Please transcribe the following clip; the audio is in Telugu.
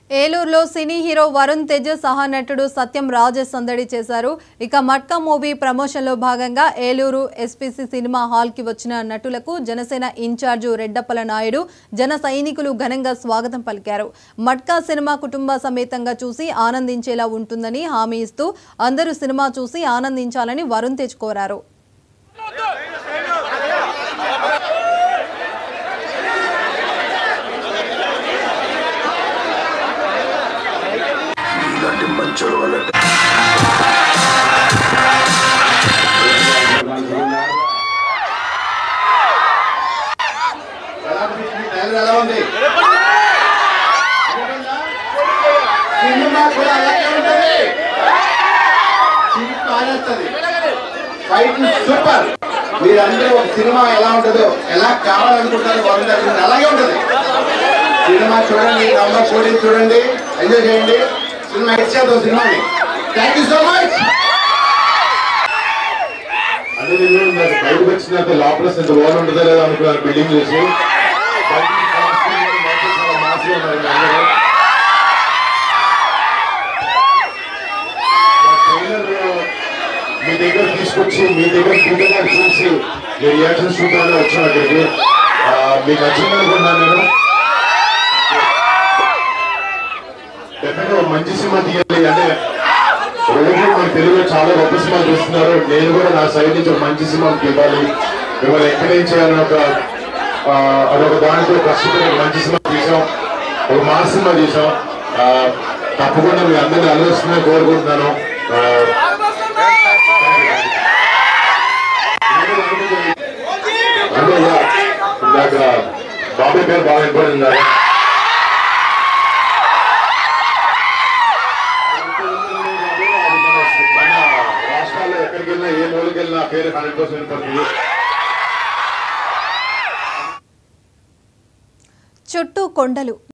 ఏలూరులో సినీ హీరో వరుణ్ తేజ్ సహా నటుడు సత్యం రాజ్ సందడి చేశారు ఇక మట్కా మూవీ ప్రమోషన్లో భాగంగా ఏలూరు ఎస్పీసీ సినిమా హాల్కి వచ్చిన నటులకు జనసేన ఇన్ఛార్జు రెడ్డప్పల నాయుడు జన సైనికులు ఘనంగా స్వాగతం పలికారు మట్కా సినిమా కుటుంబ సమేతంగా చూసి ఆనందించేలా ఉంటుందని హామీ ఇస్తూ అందరూ సినిమా చూసి ఆనందించాలని వరుణ్ తేజ్ కోరారు ఇలాంటి మంచోడు వల్ల ఎలా ఉంది సినిమా కూడా అలాగే ఉంటుంది చీప్ మానేస్తుంది ఫైట్ సూపర్ మీరందరూ ఒక సినిమా ఎలా ఉంటుందో ఎలా కావాలనుకుంటారో వరుణ్ గారు అలాగే ఉంటుంది సినిమా చూడండి నంబర్ ఫోర్టీన్ చూడండి ఎంజాయ్ చేయండి సినిమా హిట్ చేద్దాం సినిమాని థ్యాంక్ యూ సో మచ్ అదే నేను నాకు బయటకు వచ్చినాక లోపల ఇంత ఓన్ ఉంటుందో లేదో అనుకున్నాను బిల్డింగ్ చూసి బయటికి కావాల్సిన మాత్రం చాలా మాసిగా ఉన్నారు అందరూ. మా ట్రైలర్ మీ దగ్గర తీసుకొచ్చి మీ దగ్గర పూజగా చూసి మీ రియాక్షన్ చూద్దామని వచ్చాను అక్కడికి ఆ, మీకు నచ్చింది అనుకున్నాను నేను డెఫినెట్ ఒక మంచి సినిమా తీయాలి అంటే రోజు మన తెలుగులో చాలా గొప్ప సినిమా చూస్తున్నారు నేను కూడా నా సైడ్ నుంచి ఒక మంచి సినిమా ఇవ్వాలి మిమ్మల్ని ఎంకరేజ్ చేయాలని ఒక ఆ, అదొక దాంట్లో కష్టపడి ఒక మంచి సినిమా తీసాం ఒక మా సినిమా తీసాం ఆ, తప్పకుండా మీ అందరినీ అలవస్తుందని కోరుకుంటున్నాను ఆ, అంటే ఇక ఇందాక బాబాయ్ పేరు బాగా ఇంపార్టెంట్ కదా మన రాష్ట్రాల్లో ఎక్కడికి వెళ్ళినా ఏ మూలకి వెళ్ళినా ఆ పేరు హండ్రెడ్ పర్సెంట్ పడుతుంది చుట్టూ కొండలు